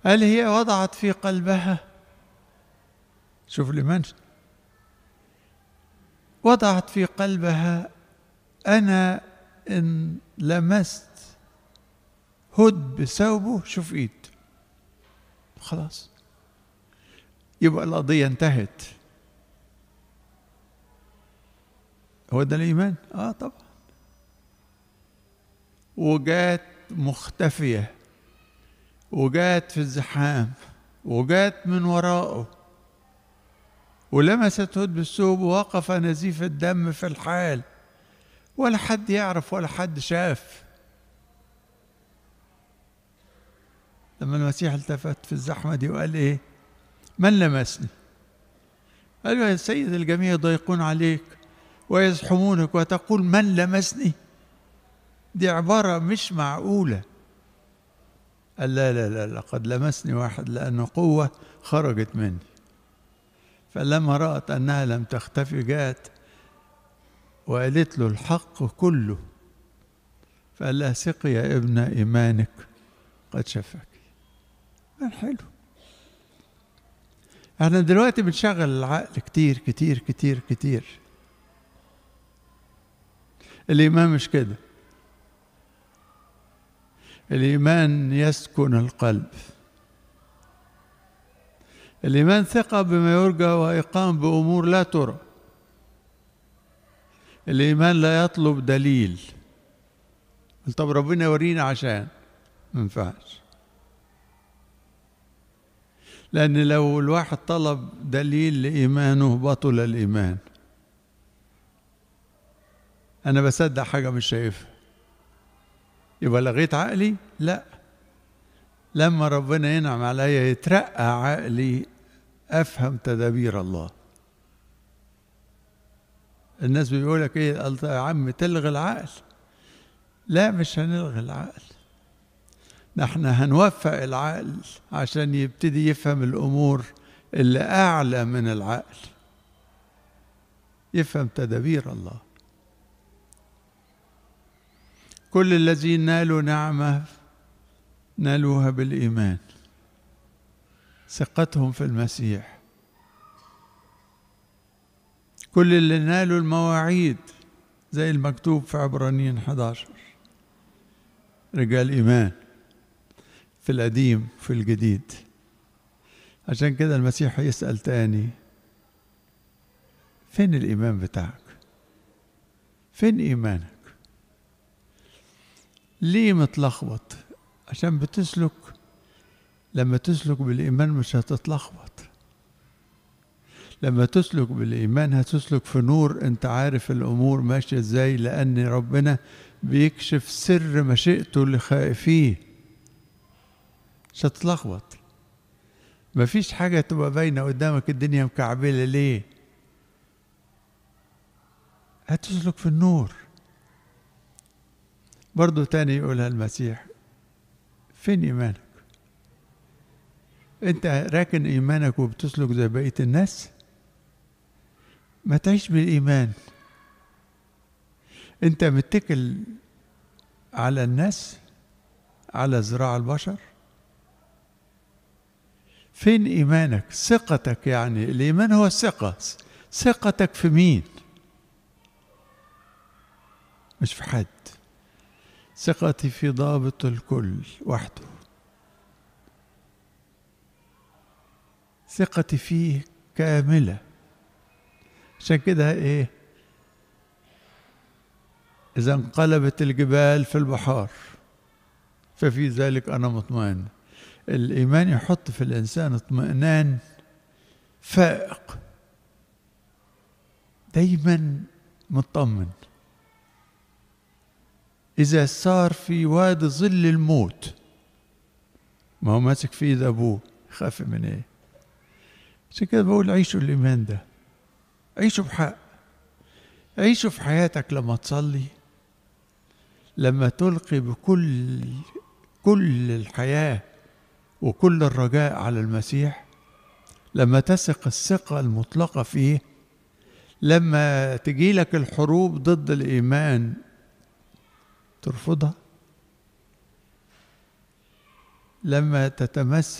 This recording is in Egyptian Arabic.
قال هي وضعت في قلبها شوف لمن وضعت في قلبها أنا إن لمست هد بثوبه شوف إيد خلاص يبقى القضية انتهت هو ده الإيمان؟ آه طبعا وجات مختفية وجات في الزحام وجات من وراءه ولمست هد بالثوب ووقف نزيف الدم في الحال ولا حد يعرف ولا حد شاف لما المسيح التفت في الزحمة دي وقال إيه من لمسني قال له يا سيد الجميع يضيقون عليك ويزحمونك وتقول من لمسني دي عبارة مش معقولة قال لا لا لا لقد لمسني واحد لأنه قوة خرجت مني فلما رأت أنها لم تختفي جاءت وقالت له الحق كله فقال لها ثقي يا ابن إيمانك قد شفاك كان حلو احنا دلوقتي بنشغل العقل كتير كتير كتير كتير الإيمان مش كده الإيمان يسكن القلب الإيمان ثقة بما يرجى وإقام بأمور لا ترى الإيمان لا يطلب دليل طب ربنا يورينا عشان ما ينفعش لأن لو الواحد طلب دليل لإيمانه بطل الإيمان أنا بصدق حاجة مش شايفها يبقى لغيت عقلي؟ لا لما ربنا ينعم عليا يترقى عقلي أفهم تدابير الله الناس بيقولك ايه قلت يا عم تلغي العقل لا مش هنلغي العقل نحن هنوفق العقل عشان يبتدي يفهم الامور اللي اعلى من العقل يفهم تدابير الله كل الذين نالوا نعمه نالوها بالايمان ثقتهم في المسيح كل اللي نالوا المواعيد زي المكتوب في عبرانيين 11 رجال إيمان في القديم في الجديد عشان كده المسيح يسأل تاني فين الإيمان بتاعك فين إيمانك ليه متلخبط عشان بتسلك لما تسلك بالإيمان مش هتتلخبط لما تسلك بالإيمان هتسلك في نور أنت عارف الأمور ماشية إزاي لأن ربنا بيكشف سر مشيئته لخائفيه مش هتتلخبط مفيش حاجة تبقى باينة قدامك الدنيا مكعبلة ليه هتسلك في النور برضو تاني يقولها المسيح فين إيمانك انت راكن ايمانك وبتسلك زي بقيه الناس ما تعيش بالايمان انت متكل على الناس على ذراع البشر فين ايمانك ثقتك يعني الايمان هو الثقه ثقتك في مين مش في حد ثقتي في ضابط الكل وحده ثقتي فيه كاملة عشان كده ايه إذا انقلبت الجبال في البحار ففي ذلك أنا مطمئن الإيمان يحط في الإنسان اطمئنان فائق دايما مطمن إذا صار في وادي ظل الموت ما هو ماسك في إيد أبوه خاف من إيه عشان كده بقول عيشوا الإيمان ده عيشوا بحق عيشوا في حياتك لما تصلي لما تلقي بكل كل الحياة وكل الرجاء على المسيح لما تثق الثقة المطلقة فيه لما تجي لك الحروب ضد الإيمان ترفضها لما تتمسك